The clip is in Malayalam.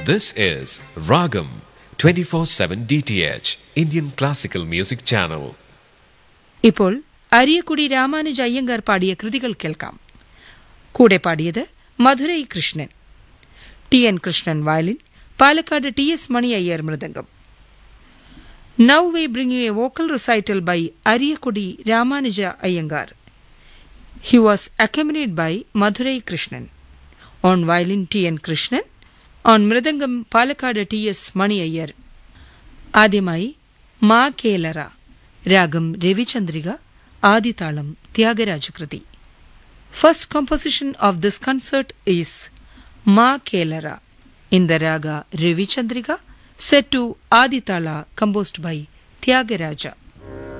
This is Ragam 24/7 DTH Indian Classical Music Channel. ഇപ്പോൾ അരിയക്കുടി രാമാനുജ അയ്യങ്കാർ പാടിയ കൃതികൾ കേൾക്കാം കൂടെ പാടിയത് Madurai Krishnan T N Krishnan violin Palakkad T S Mani Iyer mridangam now we bring a vocal recital by Ariyakudi Ramanuja Iyengar he was accompanied by Madurai Krishnan on violin T N Krishnan on mridangam Palakkad T S Mani Iyer ആദ്യമായി മാ കേലറ രാഗം രവിചന്ദ്രിക ആദിതാളം ത്യാഗരാജകൃതി first composition of this concert is Ma Kelara in the raga Ravichandrika set to Adi tala composed by Thyagaraja